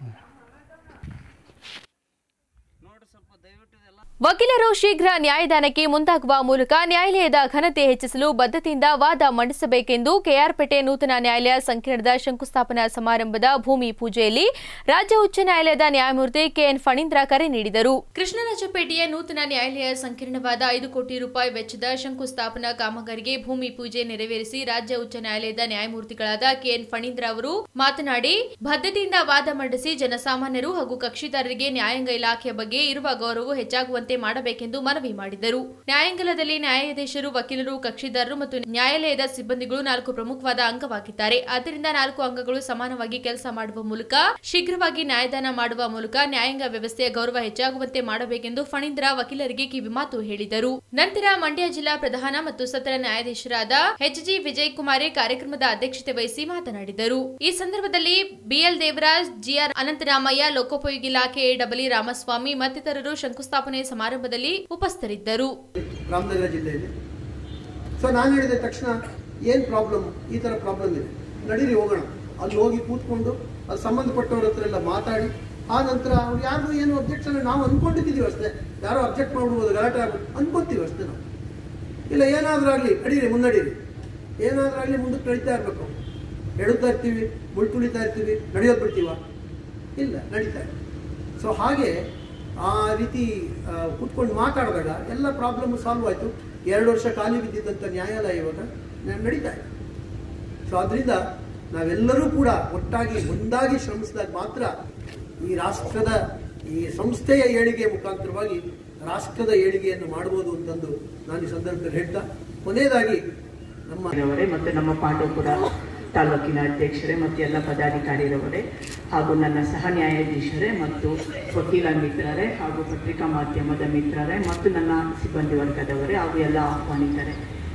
ನೋಡ್ರಿ ಸ್ವಲ್ಪ ದಯವಿಟ್ಟು ಇದೆಲ್ಲ ವಕೀಲರು ಶೀಘ್ರ ನ್ಯಾಯದಾನಕ್ಕೆ ಮುಂದಾಗುವ ಮೂಲಕ ನ್ಯಾಯಾಲಯದ ಘನತೆ ಹೆಚ್ಚಿಸಲು ಬದ್ಧತೆಯಿಂದ ವಾದ ಮಂಡಿಸಬೇಕೆಂದು ಕೆಆರ್ಪೇಟೆ ನೂತನ ನ್ಯಾಯಾಲಯ ಸಂಕೀರ್ಣದ ಶಂಕುಸ್ಥಾಪನಾ ಸಮಾರಂಭದ ಭೂಮಿ ಪೂಜೆಯಲ್ಲಿ ರಾಜ್ಯ ಉಚ್ಚ ನ್ಯಾಯಾಲಯದ ನ್ಯಾಯಮೂರ್ತಿ ಕೆಎನ್ ಫಣೀಂದ್ರ ಕರೆ ನೀಡಿದರು ಕೃಷ್ಣರಾಜಪೇಟೆಯ ನೂತನ ನ್ಯಾಯಾಲಯ ಸಂಕೀರ್ಣವಾದ ಐದು ಕೋಟಿ ರೂಪಾಯಿ ವೆಚ್ಚದ ಶಂಕುಸ್ಥಾಪನಾ ಕಾಮಗಾರಿಗೆ ಭೂಮಿ ಪೂಜೆ ನೆರವೇರಿಸಿ ರಾಜ್ಯ ಉಚ್ಚ ನ್ಯಾಯಾಲಯದ ನ್ಯಾಯಮೂರ್ತಿಗಳಾದ ಕೆಎನ್ ಫಣೀಂದ್ರ ಅವರು ಮಾತನಾಡಿ ಬದ್ಧತೆಯಿಂದ ವಾದ ಮಂಡಿಸಿ ಜನಸಾಮಾನ್ಯರು ಹಾಗೂ ಕಕ್ಷಿದಾರರಿಗೆ ನ್ಯಾಯಾಂಗ ಇಲಾಖೆಯ ಬಗ್ಗೆ ಇರುವ ಗೌರವ ಹೆಚ್ಚಾಗುವಂತೆ ಮಾಡಬೇಕೆಂದು ಮನವಿ ಮಾಡಿದರು ನ್ಯಾಯಾಂಗಲದಲ್ಲಿ ನ್ಯಾಯಾಧೀಶರು ವಕೀಲರು ಕಕ್ಷಿದಾರರು ಮತ್ತು ನ್ಯಾಯಾಲಯದ ಸಿಬ್ಬಂದಿಗಳು ನಾಲ್ಕು ಪ್ರಮುಖವಾದ ಅಂಗವಾಗಿದ್ದಾರೆ ಆದ್ದರಿಂದ ನಾಲ್ಕು ಅಂಗಗಳು ಸಮಾನವಾಗಿ ಕೆಲಸ ಮಾಡುವ ಮೂಲಕ ಶೀಘ್ರವಾಗಿ ನ್ಯಾಯದಾನ ಮಾಡುವ ಮೂಲಕ ನ್ಯಾಯಾಂಗ ವ್ಯವಸ್ಥೆಯ ಗೌರವ ಹೆಚ್ಚಾಗುವಂತೆ ಮಾಡಬೇಕೆಂದು ಫಣೀಂದ್ರ ವಕೀಲರಿಗೆ ಕಿವಿಮಾತು ಹೇಳಿದರು ನಂತರ ಮಂಡ್ಯ ಜಿಲ್ಲಾ ಪ್ರಧಾನ ಮತ್ತು ಸತ್ರ ನ್ಯಾಯಾಧೀಶರಾದ ಎಚ್ ಜಿ ವಿಜಯ್ ಕುಮಾರಿ ಕಾರ್ಯಕ್ರಮದ ಅಧ್ಯಕ್ಷತೆ ವಹಿಸಿ ಮಾತನಾಡಿದರು ಈ ಸಂದರ್ಭದಲ್ಲಿ ಬಿಎಲ್ ದೇವರಾಜ್ ಜಿಆರ್ ಅನಂತರಾಮಯ್ಯ ಲೋಕೋಪಯೋಗಿ ಇಲಾಖೆ ಡಬಲಿ ರಾಮಸ್ವಾಮಿ ಮತ್ತಿತರರು ಶಂಕುಸ್ಥಾಪನೆ ಸಮಾರಂಭದಲ್ಲಿ ಉಪಸ್ಥಿತರಿದ್ದರು ರಾಮನಗರ ಜಿಲ್ಲೆಯಲ್ಲಿ ಸೊ ನಾನು ಹೇಳಿದ ತಕ್ಷಣ ಏನು ಪ್ರಾಬ್ಲಮ್ ಈ ಥರ ಪ್ರಾಬ್ಲಮ್ ಇದೆ ನಡೀರಿ ಹೋಗೋಣ ಅಲ್ಲಿ ಹೋಗಿ ಕೂತ್ಕೊಂಡು ಅದು ಸಂಬಂಧಪಟ್ಟವ್ರ ಹತ್ರ ಎಲ್ಲ ಮಾತಾಡಿ ಆ ನಂತರ ಅವ್ರು ಯಾರು ಏನು ಅಬ್ಜೆಕ್ಷನ್ ನಾವು ಅನ್ಕೊಂಡಿದ್ದೀವಿ ಅಷ್ಟೇ ಯಾರೋ ಅಬ್ಜೆಕ್ಟ್ ಮಾಡ್ಬೋದು ಗಲಾಟೆ ಆಗ್ಬೋದು ಅನ್ಕೊಂತೀವಿ ಅಷ್ಟೇ ನಾವು ಇಲ್ಲ ಏನಾದರೂ ಆಗಲಿ ನಡೀರಿ ಮುನ್ನಡೀರಿ ಏನಾದರೂ ಆಗಲಿ ಮುಂದಕ್ಕೆ ನಡೀತಾ ಇರಬೇಕು ಎಡುತ್ತಾ ಇರ್ತೀವಿ ಮುಳ್ ತುಳಿತಾ ಇರ್ತೀವಿ ನಡೆಯೋದು ಬಿಡ್ತೀವ ಇಲ್ಲ ನಡೀತಾ ಇದೆ ಸೊ ಹಾಗೆ ಆ ರೀತಿ ಆ, ಕೂತ್ಕೊಂಡು ಮಾತಾಡಿದಾಗ ಎಲ್ಲ ಪ್ರಾಬ್ಲಮ್ ಸಾಲ್ವ್ ಆಯಿತು ಎರಡು ವರ್ಷ ಖಾಲಿ ಬಿದ್ದಿದ್ದಂಥ ನ್ಯಾಯಾಲಯ ಇವಾಗ ನ- ನಡೀತಾ ಇದೆ ಸೊ ಅದರಿಂದ ನಾವೆಲ್ಲರೂ ಕೂಡ ಒಟ್ಟಾಗಿ ಒಂದಾಗಿ ಶ್ರಮಿಸಿದಾಗ ಮಾತ್ರ ಈ ರಾಷ್ಟ್ರದ ಈ ಸಂಸ್ಥೆಯ ಏಳಿಗೆ ಮುಖಾಂತರವಾಗಿ ರಾಷ್ಟ್ರದ ಏಳಿಗೆಯನ್ನು ಮಾಡಬಹುದು ಅಂತಂದು ನಾನು ಈ ಸಂದರ್ಭದಲ್ಲಿ ಹೇಳ್ತಾ ಕೊನೆಯದಾಗಿ ನಮ್ಮ ಅವರೇ ಮತ್ತು ನಮ್ಮ ಪಾಂಡವಪುರ ತಾಲೂಕಿನ ಅಧ್ಯಕ್ಷರೇ ಮತ್ತು ಎಲ್ಲ ಪದಾಧಿಕಾರಿರವರೇ ಹಾಗೂ ನನ್ನ ಸಹ ನ್ಯಾಯಾಧೀಶರೇ ಮತ್ತು ವಕೀಲ ಮಿತ್ರರೇ ಹಾಗೂ ಪತ್ರಿಕಾ ಮಾಧ್ಯಮದ ಮಿತ್ರರೇ ಮತ್ತು ನನ್ನ ಸಿಬ್ಬಂದಿ ವರ್ಗದವರೇ ಹಾಗೂ ಎಲ್ಲ ಆಹ್ವಾನಿತರೇ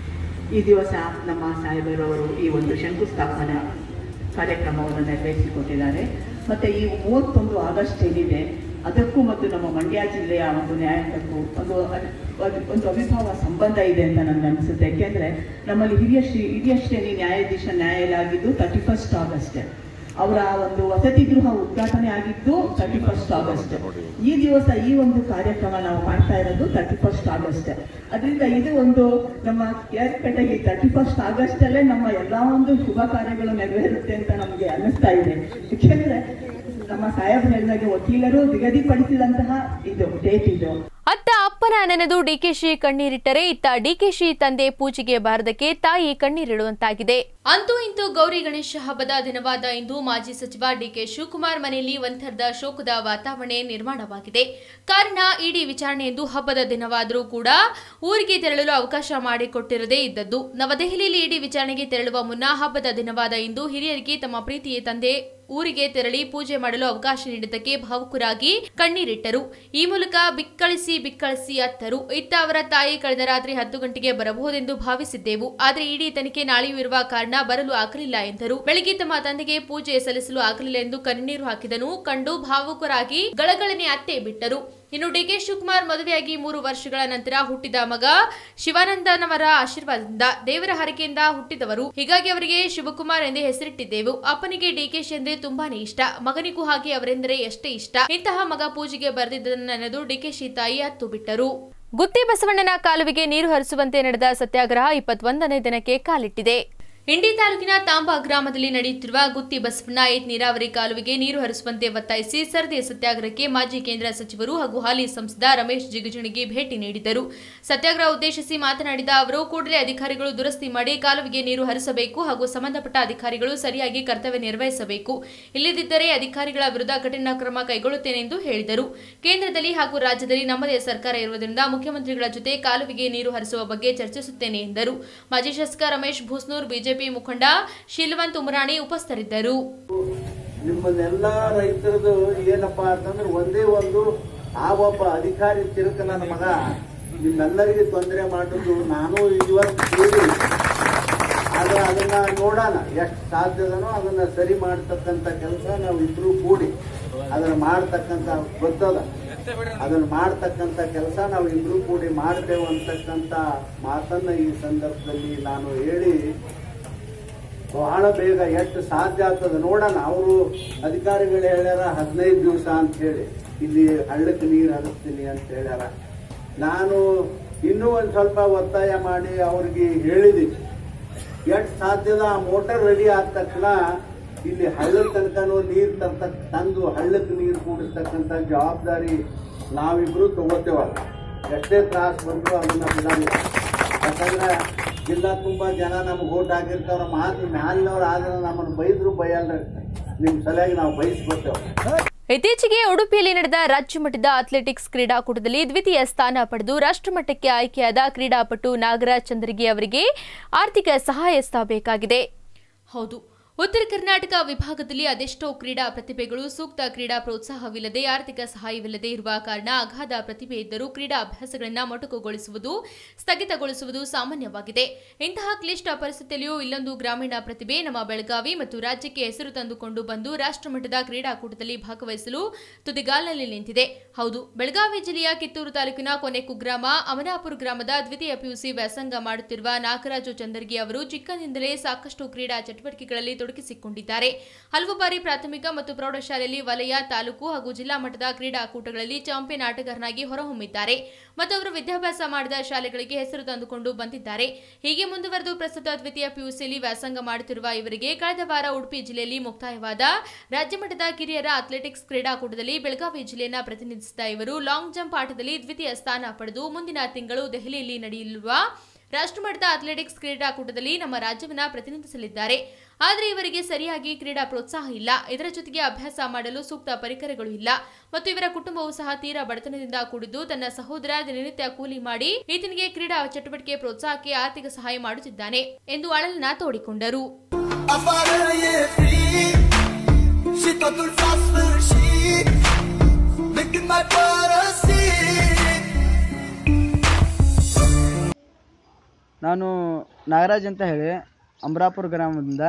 ಈ ದಿವಸ ನಮ್ಮ ಸಾಹೇಬರವರು ಈ ಒಂದು ಶಂಕುಸ್ಥಾಪನಾ ಕಾರ್ಯಕ್ರಮವನ್ನು ನೆರವೇರಿಸಿಕೊಟ್ಟಿದ್ದಾರೆ ಮತ್ತು ಈ ಮೂವತ್ತೊಂದು ಆಗಸ್ಟ್ ಏನಿದೆ ಅದಕ್ಕೂ ಮತ್ತು ನಮ್ಮ ಮಂಡ್ಯ ಜಿಲ್ಲೆಯ ಒಂದು ನ್ಯಾಯಾಂಗಕ್ಕೂ ಒಂದು ಅ- ಒಂದು- ಒಂದು ಅವಿಭಾವ ಸಂಬಂಧ ಇದೆ ಅಂತ ನನಗೆ ಅನಿಸುತ್ತೆ ಯಾಕೆಂದರೆ ನಮ್ಮಲ್ಲಿ ಹಿರಿಯ ಶ್ರೀ ಹಿರಿಯ ಶ್ರೇಣಿ ನ್ಯಾಯಾಧೀಶ ನ್ಯಾಯಾಲಯ ಆಗಿದ್ದು ತರ್ಟಿ ಫಸ್ಟ್ ಆಗಸ್ಟ್ ಅವರ ಒಂದು ವಸತಿ ಗೃಹ ಉದ್ಘಾಟನೆ ಆಗಿದ್ದು ತರ್ಟಿ ಫಸ್ಟ್ ಆಗಸ್ಟ್ ಈ ದಿವಸ ಈ ಒಂದು ಕಾರ್ಯಕ್ರಮ ನಾವು ಮಾಡ್ತಾ ಇರೋದು ತರ್ಟಿ ಫಸ್ಟ್ ಆಗಸ್ಟ್ ಅದರಿಂದ ಇದು ಒಂದು ನಮ್ಮ ಕೇರ್ಪೇಟೆಗೆ ತರ್ಟಿ ಫಸ್ಟ್ ಆಗಸ್ಟ್ ಅಲ್ಲೇ ನಮ್ಮ ಎಲ್ಲಾ ಒಂದು ಶುಭ ಕಾರ್ಯಗಳು ನೆರವೇರುತ್ತೆ ಅಂತ ನಮಗೆ ಅನ್ನಿಸ್ತಾ ಇದೆ ಯಾಕೆಂದ್ರೆ ನಮ್ಮ ಸಾಹೇಬ್ ಹೇಳಿದಾಗೆ ವಕೀಲರು ನಿಗದಿಪಡಿಸಿದಂತಹ ಇದು ಡೇಟ್ ಇದು ಅತ್ತ ಅಪ್ಪನ ನೆನೆದು ಡಿಕೆಶಿ ಕಣ್ಣೀರಿಟ್ಟರೆ ಇತ್ತ ಡಿಕೆಶಿ ತಂದೆ ಪೂಜೆಗೆ ಬಾರದಕ್ಕೆ ತಾಯಿ ಕಣ್ಣೀರಿಡುವಂತಾಗಿದೆ ಅಂತೂ ಇಂತೂ ಗೌರಿ ಗಣೇಶ ಹಬ್ಬದ ದಿನವಾದ ಇಂದು ಮಾಜಿ ಸಚಿವ ಡಿಕೆ ಶಿವಕುಮಾರ್ ಮನೆಯಲ್ಲಿ ಒಂಥರದ ಶೋಕದ ವಾತಾವರಣ ನಿರ್ಮಾಣವಾಗಿದೆ ಕಾರಣ ಇಡಿ ವಿಚಾರಣೆ ಎಂದು ಹಬ್ಬದ ದಿನವಾದರೂ ಕೂಡ ಊರಿಗೆ ತೆರಳಲು ಅವಕಾಶ ಮಾಡಿಕೊಟ್ಟಿರದೇ ಇದ್ದದ್ದು ನವದೆಹಲಿಯಲ್ಲಿ ಇಡಿ ವಿಚಾರಣೆಗೆ ತೆರಳುವ ಮುನ್ನ ಹಬ್ಬದ ದಿನವಾದ ಇಂದು ಹಿರಿಯರಿಗೆ ತಮ್ಮ ಪ್ರೀತಿಯ ತಂದೆ ಊರಿಗೆ ತೆರಳಿ ಪೂಜೆ ಮಾಡಲು ಅವಕಾಶ ನೀಡಿದ್ದಕ್ಕೆ ಭಾವುಕರಾಗಿ ಕಣ್ಣೀರಿಟ್ಟರು ಈ ಮೂಲಕ ಬಿಕ್ಕಳಿಸಿ ಬಿಕ್ಕಳಿಸಿ ಅತ್ತರು ಇತ್ತ ಅವರ ತಾಯಿ ಕಳೆದ ರಾತ್ರಿ ಹತ್ತು ಗಂಟೆಗೆ ಬರಬಹುದೆಂದು ಭಾವಿಸಿದ್ದೆವು ಆದರೆ ಇಡೀ ತನಿಖೆ ನಾಳೆಯೂ ಇರುವ ಕಾರಣ ಬರಲು ಆಗಲಿಲ್ಲ ಎಂದರು ಬೆಳಗ್ಗೆ ತಮ್ಮ ತಂದೆಗೆ ಪೂಜೆ ಸಲ್ಲಿಸಲು ಆಗಲಿಲ್ಲ ಎಂದು ಕಣ್ಣೀರು ಹಾಕಿದನು ಕಂಡು ಭಾವುಕರಾಗಿ ಗಳಗಳನೆ ಅತ್ತೆ ಬಿಟ್ಟರು ಇನ್ನು ಡಿಕೆ ಶಿವಕುಮಾರ್ ಮದುವೆಯಾಗಿ ಮೂರು ವರ್ಷಗಳ ನಂತರ ಹುಟ್ಟಿದ ಮಗ ಶಿವಾನಂದನವರ ಆಶೀರ್ವಾದದಿಂದ ದೇವರ ಹರಕೆಯಿಂದ ಹುಟ್ಟಿದವರು ಹೀಗಾಗಿ ಅವರಿಗೆ ಶಿವಕುಮಾರ್ ಎಂದೇ ಹೆಸರಿಟ್ಟಿದ್ದೆವು ಅಪ್ಪನಿಗೆ ಡಿಕೆಶಿ ಅಂದ್ರೆ ತುಂಬಾನೇ ಇಷ್ಟ ಮಗನಿಗೂ ಹಾಗೆ ಅವರೆಂದರೆ ಎಷ್ಟೇ ಇಷ್ಟ ಇಂತಹ ಮಗ ಪೂಜೆಗೆ ಬರೆದಿದ್ದನ್ನು ನೆನೆದು ಡಿಕೆಶಿ ತಾಯಿ ಹತ್ತು ಬಿಟ್ಟರು ಗುತ್ತಿ ಬಸವಣ್ಣನ ಕಾಲುವೆಗೆ ನೀರು ಹರಿಸುವಂತೆ ನಡೆದ ಸತ್ಯಾಗ್ರಹ ಇಪ್ಪತ್ತೊಂದನೇ ದಿನಕ್ಕೆ ಕಾಲಿಟ್ಟಿದೆ ಇಂಡಿ ತಾಲೂಕಿನ ತಾಂಬಾ ಗ್ರಾಮದಲ್ಲಿ ನಡೆಯುತ್ತಿರುವ ಗುತ್ತಿ ಬಸವಣ್ಣ ಏತ್ ನೀರಾವರಿ ಕಾಲುವೆಗೆ ನೀರು ಹರಿಸುವಂತೆ ಒತ್ತಾಯಿಸಿ ಸರದಿ ಸತ್ಯಾಗ್ರಹಕ್ಕೆ ಮಾಜಿ ಕೇಂದ್ರ ಸಚಿವರು ಹಾಗೂ ಹಾಲಿ ಸಂಸದ ರಮೇಶ್ ಜಿಗಜಿಣಿಗೆ ಭೇಟಿ ನೀಡಿದರು ಸತ್ಯಾಗ್ರಹ ಉದ್ದೇಶಿಸಿ ಮಾತನಾಡಿದ ಅವರು ಕೂಡಲೇ ಅಧಿಕಾರಿಗಳು ದುರಸ್ತಿ ಮಾಡಿ ಕಾಲುವೆಗೆ ನೀರು ಹರಿಸಬೇಕು ಹಾಗೂ ಸಂಬಂಧಪಟ್ಟ ಅಧಿಕಾರಿಗಳು ಸರಿಯಾಗಿ ಕರ್ತವ್ಯ ನಿರ್ವಹಿಸಬೇಕು ಇಲ್ಲದಿದ್ದರೆ ಅಧಿಕಾರಿಗಳ ವಿರುದ್ಧ ಕಠಿಣ ಕ್ರಮ ಕೈಗೊಳ್ಳುತ್ತೇನೆ ಎಂದು ಹೇಳಿದರು ಕೇಂದ್ರದಲ್ಲಿ ಹಾಗೂ ರಾಜ್ಯದಲ್ಲಿ ನಮ್ಮದೇ ಸರ್ಕಾರ ಇರುವುದರಿಂದ ಮುಖ್ಯಮಂತ್ರಿಗಳ ಜೊತೆ ಕಾಲುವೆಗೆ ನೀರು ಹರಿಸುವ ಬಗ್ಗೆ ಚರ್ಚಿಸುತ್ತೇನೆ ಎಂದರು ಮಾಜಿ ಶಾಸಕ ರಮೇಶ್ ಭೂಸ್ನೂರ್ ಬಿಜೆಪಿ ಮುಖಂಡ ಶೀಲವಂತ್ ಉಮರಾಣಿ ಉಪಸ್ಥಿತರಿದ್ದರು ನಿಮ್ಮನ್ನೆಲ್ಲ ರೈತರದು ಏನಪ್ಪಾ ಅಂತಂದ್ರೆ ಒಂದೇ ಒಂದು ಆ ಒಬ್ಬ ಅಧಿಕಾರಿ ತಿರುಕ ನನ್ನ ಮಗ ನಿಮ್ಮೆಲ್ಲರಿಗೆ ತೊಂದರೆ ಮಾಡುದು ನಾನು ಇವತ್ತು ಕೇಳಿ ಆದ್ರೆ ಅದನ್ನ ನೋಡೋಣ ಎಷ್ಟು ಸಾಧ್ಯದನೋ ಅದನ್ನ ಸರಿ ಮಾಡ್ತಕ್ಕಂಥ ಕೆಲಸ ನಾವು ಇಬ್ರು ಕೂಡಿ ಅದನ್ನ ಮಾಡ್ತಕ್ಕಂಥ ಗೊತ್ತದ ಅದನ್ನ ಮಾಡ್ತಕ್ಕಂಥ ಕೆಲಸ ನಾವು ಇಬ್ರು ಕೂಡಿ ಮಾಡ್ತೇವೆ ಅಂತಕ್ಕಂಥ ಮಾತನ್ನ ಈ ಸಂದರ್ಭದಲ್ಲಿ ನಾನು ಹೇಳಿ ಬಹಳ ಬೇಗ ಎಷ್ಟು ಸಾಧ್ಯ ಆಗ್ತದೆ ನೋಡೋಣ ಅವರು ಅಧಿಕಾರಿಗಳು ಹೇಳ್ಯಾರ ಹದಿನೈದು ದಿವಸ ಅಂತ ಹೇಳಿ ಇಲ್ಲಿ ಹಳ್ಳಕ್ಕೆ ನೀರು ಹರಿಸ್ತೀನಿ ಅಂತ ಹೇಳ್ಯಾರ ನಾನು ಇನ್ನೂ ಒಂದು ಸ್ವಲ್ಪ ಒತ್ತಾಯ ಮಾಡಿ ಅವ್ರಿಗೆ ಹೇಳಿದೀನಿ ಎಷ್ಟು ಸಾಧ್ಯದ ಆ ಮೋಟರ್ ರೆಡಿ ಆದ ತಕ್ಷಣ ಇಲ್ಲಿ ಹಳ್ಳದ ತನಕನೂ ನೀರು ತರ್ತಕ್ ತಂದು ಹಳ್ಳಕ್ಕೆ ನೀರು ಕೂಡಿಸ್ತಕ್ಕಂಥ ಜವಾಬ್ದಾರಿ ನಾವಿಬ್ರು ತಗೋತೇವಲ್ಲ ಎಷ್ಟೇ ತ್ರಾಸ ಬಂದ್ರು ಅದನ್ನ ಬಿಡಂಗಿಲ್ಲ ಯಾಕಂದ್ರೆ ಜಿಲ್ಲಾ ತುಂಬಾ ಜನ ನಮ್ಗೆ ಓಟ್ ಹಾಕಿರ್ತಾರ ಮಾತು ಮ್ಯಾಲಿನವ್ರು ಆದ್ರೆ ನಮ್ಮನ್ನು ಬೈದ್ರು ಬೈಯಲ್ರಿ ನಿಮ್ ಸಲುವಾಗಿ ನಾವು ಬಯಸ್ಕೊತೇವೆ ಇತ್ತೀಚೆಗೆ ಉಡುಪಿಯಲ್ಲಿ ನಡೆದ ರಾಜ್ಯ ಮಟ್ಟದ ಅಥ್ಲೆಟಿಕ್ಸ್ ಕ್ರೀಡಾಕೂಟದಲ್ಲಿ ದ್ವಿತೀಯ ಸ್ಥಾನ ಪಡೆದು ರಾಷ್ಟ್ರಮಟ್ಟಕ್ಕೆ ಆಯ್ಕೆಯಾದ ಕ್ರೀಡಾಪಟು ನಾಗರಾಜ್ ಚಂದ್ರಗಿ ಅವರಿಗೆ ಆರ್ಥಿಕ ಸಹಾಯ ಬೇಕಾಗಿದೆ ಹೌದು ಉತ್ತರ ಕರ್ನಾಟಕ ವಿಭಾಗದಲ್ಲಿ ಅದೆಷ್ಟೋ ಕ್ರೀಡಾ ಪ್ರತಿಭೆಗಳು ಸೂಕ್ತ ಕ್ರೀಡಾ ಪ್ರೋತ್ಸಾಹವಿಲ್ಲದೆ ಆರ್ಥಿಕ ಸಹಾಯವಿಲ್ಲದೆ ಇರುವ ಕಾರಣ ಅಗಾಧ ಪ್ರತಿಭೆ ಇದ್ದರೂ ಕ್ರೀಡಾ ಅಭ್ಯಾಸಗಳನ್ನು ಮೊಟಕುಗೊಳಿಸುವುದು ಸ್ಥಗಿತಗೊಳಿಸುವುದು ಸಾಮಾನ್ಯವಾಗಿದೆ ಇಂತಹ ಕ್ಲಿಷ್ಟ ಪರಿಸ್ಥಿತಿಯಲ್ಲಿಯೂ ಇಲ್ಲೊಂದು ಗ್ರಾಮೀಣ ಪ್ರತಿಭೆ ನಮ್ಮ ಬೆಳಗಾವಿ ಮತ್ತು ರಾಜ್ಯಕ್ಕೆ ಹೆಸರು ತಂದುಕೊಂಡು ಬಂದು ರಾಷ್ಟ್ರಮಟ್ಟದ ಕ್ರೀಡಾಕೂಟದಲ್ಲಿ ಭಾಗವಹಿಸಲು ತುದಿಗಾಲಿನಲ್ಲಿ ನಿಂತಿದೆ ಹೌದು ಬೆಳಗಾವಿ ಜಿಲ್ಲೆಯ ಕಿತ್ತೂರು ತಾಲೂಕಿನ ಕೊನೆ ಕುಗ್ರಾಮ ಅಮನಾಪುರ ಗ್ರಾಮದ ದ್ವಿತೀಯ ಪಿಯುಸಿ ವ್ಯಾಸಂಗ ಮಾಡುತ್ತಿರುವ ನಾಗರಾಜು ಚಂದರ್ಗಿ ಅವರು ಚಿಕ್ಕಂದಿನಿಂದಲೇ ಸಾಕಷ್ಟು ಕ್ರೀಡಾ ಚಟುವಟಿಕೆಗಳಲ್ಲಿ ತೊಡಗಿಸಿಕೊಂಡಿದ್ದಾರೆ ಹಲವು ಬಾರಿ ಪ್ರಾಥಮಿಕ ಮತ್ತು ಪ್ರೌಢಶಾಲೆಯಲ್ಲಿ ವಲಯ ತಾಲೂಕು ಹಾಗೂ ಜಿಲ್ಲಾ ಮಟ್ಟದ ಕ್ರೀಡಾಕೂಟಗಳಲ್ಲಿ ಚಾಂಪಿಯನ್ ಆಟಗಾರನಾಗಿ ಹೊರಹೊಮ್ಮಿದ್ದಾರೆ ಮತ್ತು ಅವರು ವಿದ್ಯಾಭ್ಯಾಸ ಮಾಡಿದ ಶಾಲೆಗಳಿಗೆ ಹೆಸರು ತಂದುಕೊಂಡು ಬಂದಿದ್ದಾರೆ ಹೀಗೆ ಮುಂದುವರೆದು ಪ್ರಸ್ತುತ ದ್ವಿತೀಯ ಪಿಯುಸಿಯಲ್ಲಿ ವ್ಯಾಸಂಗ ಮಾಡುತ್ತಿರುವ ಇವರಿಗೆ ಕಳೆದ ವಾರ ಉಡುಪಿ ಜಿಲ್ಲೆಯಲ್ಲಿ ಮುಕ್ತಾಯವಾದ ರಾಜ್ಯಮಟ್ಟದ ಕಿರಿಯರ ಅಥ್ಲೆಟಿಕ್ಸ್ ಕ್ರೀಡಾಕೂಟದಲ್ಲಿ ಬೆಳಗಾವಿ ಜಿಲ್ಲೆಯನ್ನು ಪ್ರತಿನಿಧಿಸಿದ ಇವರು ಲಾಂಗ್ ಜಂಪ್ ಆಟದಲ್ಲಿ ದ್ವಿತೀಯ ಸ್ಥಾನ ಪಡೆದು ಮುಂದಿನ ತಿಂಗಳು ದೆಹಲಿಯಲ್ಲಿ ನಡೆಯಲಿರುವ ರಾಷ್ಟ್ರಮಟ್ಟದ ಅಥ್ಲೆಟಿಕ್ಸ್ ಕ್ರೀಡಾಕೂಟದಲ್ಲಿ ನಮ್ಮ ರಾಜ್ಯವನ್ನ ಪ್ರತಿನಿಧಿಸಲಿದ್ದಾರೆ ಆದರೆ ಇವರಿಗೆ ಸರಿಯಾಗಿ ಕ್ರೀಡಾ ಪ್ರೋತ್ಸಾಹ ಇಲ್ಲ ಇದರ ಜೊತೆಗೆ ಅಭ್ಯಾಸ ಮಾಡಲು ಸೂಕ್ತ ಪರಿಕರಗಳು ಇಲ್ಲ ಮತ್ತು ಇವರ ಕುಟುಂಬವು ಸಹ ತೀರಾ ಬಡತನದಿಂದ ಕೂಡಿದ್ದು ತನ್ನ ಸಹೋದರ ದಿನನಿತ್ಯ ಕೂಲಿ ಮಾಡಿ ಈತನಿಗೆ ಕ್ರೀಡಾ ಚಟುವಟಿಕೆ ಪ್ರೋತ್ಸಾಹಕ್ಕೆ ಆರ್ಥಿಕ ಸಹಾಯ ಮಾಡುತ್ತಿದ್ದಾನೆ ಎಂದು ಅಳಲನ್ನ ತೋಡಿಕೊಂಡರು Afară e frig Și totul s-a sfârșit De când m-ai părăsit ನಾನು ನಾಗರಾಜ್ ಅಂತ ಹೇಳಿ ಅಮರಾಪುರ ಗ್ರಾಮದಿಂದ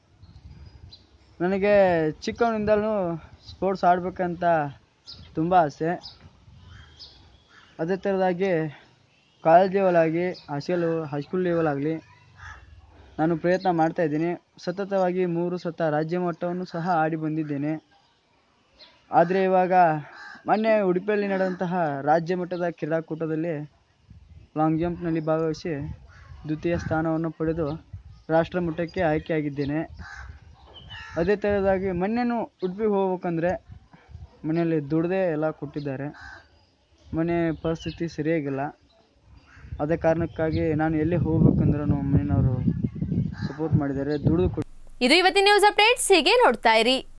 ನನಗೆ ಚಿಕ್ಕವನಿಂದಲೂ ಸ್ಪೋರ್ಟ್ಸ್ ಆಡಬೇಕಂತ ತುಂಬ ಆಸೆ ಅದೇ ಥರದಾಗಿ ಕಾಲೇಜ್ ಲೆವೆಲ್ ಆಗಿ ಹೈಸ್ಕೂಲ್ ಹೈಸ್ಕೂಲ್ ಲೆವೆಲ್ ಆಗಲಿ ನಾನು ಪ್ರಯತ್ನ ಮಾಡ್ತಾ ಇದ್ದೀನಿ ಸತತವಾಗಿ ಮೂರು ಸತ ರಾಜ್ಯ ಮಟ್ಟವನ್ನು ಸಹ ಆಡಿ ಬಂದಿದ್ದೇನೆ ಆದರೆ ಇವಾಗ ಮೊನ್ನೆ ಉಡುಪಿಯಲ್ಲಿ ನಡೆದಂತಹ ರಾಜ್ಯ ಮಟ್ಟದ ಕ್ರೀಡಾಕೂಟದಲ್ಲಿ ಲಾಂಗ್ ಜಂಪ್ನಲ್ಲಿ ಭಾಗವಹಿಸಿ ದ್ವಿತೀಯ ಸ್ಥಾನವನ್ನು ಪಡೆದು ರಾಷ್ಟ್ರ ಮಟ್ಟಕ್ಕೆ ಆಯ್ಕೆಯಾಗಿದ್ದೇನೆ ಅದೇ ಥರದಾಗಿ ಮೊನ್ನೆನೂ ಉಡುಪಿಗೆ ಹೋಗ್ಬೇಕಂದ್ರೆ ಮನೆಯಲ್ಲಿ ದುಡ್ದೇ ಎಲ್ಲ ಕೊಟ್ಟಿದ್ದಾರೆ ಮನೆ ಪರಿಸ್ಥಿತಿ ಸರಿಯಾಗಿಲ್ಲ ಅದೇ ಕಾರಣಕ್ಕಾಗಿ ನಾನು ಎಲ್ಲಿ ಹೋಗ್ಬೇಕಂದ್ರೂ ಮನೆಯವರು ಸಪೋರ್ಟ್ ಮಾಡಿದ್ದಾರೆ ದುಡಿದು ಕೊಟ್ಟು ಇದು ಇವತ್ತಿನ ನ್ಯೂಸ್ ಅಪ್ಡೇಟ್ಸ್ ಹೀಗೆ ನೋಡ್ತಾ ಇರಿ